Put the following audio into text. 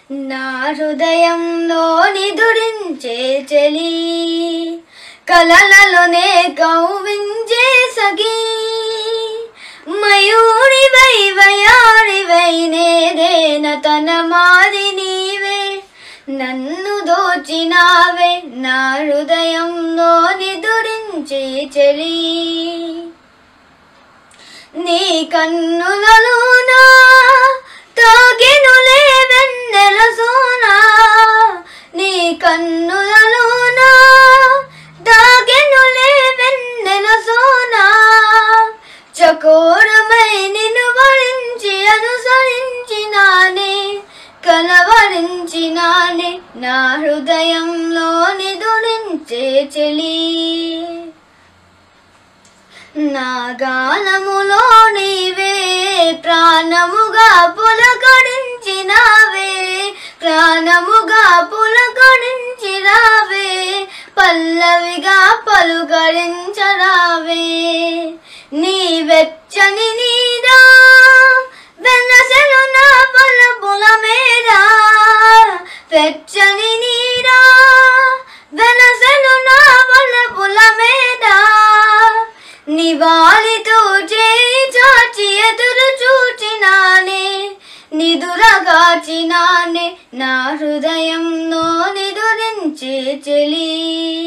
నా హృదయంలో నిదురించే చెలి కలలలోనే కౌవించే సఖీ మయూరివై వయారివై నేదేన తన మాది నీవే నన్ను దోచినావే నా హృదయంలో నిదురించే చెలి నీ కన్నులలోనా తాగెనులే వెన్నెల సోనా నీ కన్నులలోనా తాగెనులే వెన్నెల సోనా చకోరమై నిన్ను వరించి అనుసరించినానే కలవరించినానే నా హృదయంలో నిదురించే చెలి నా గానములో నీవే ప్రాణముగా పులకరించినావే ప్రాణముగా పులకరించినావే పల్లవిగా పలుకరించరావే నీ వెచ్చని నీరా వెన్నసెలు నా పలుపుల మేరా వెచ్చని నీరా వెనసెలు నా పలుపుల మేరా నివాళితో చేయి చాచి ఎదురు చూచినానే నిదురగాచినానే నా హృదయంలో నిదురించే చెలి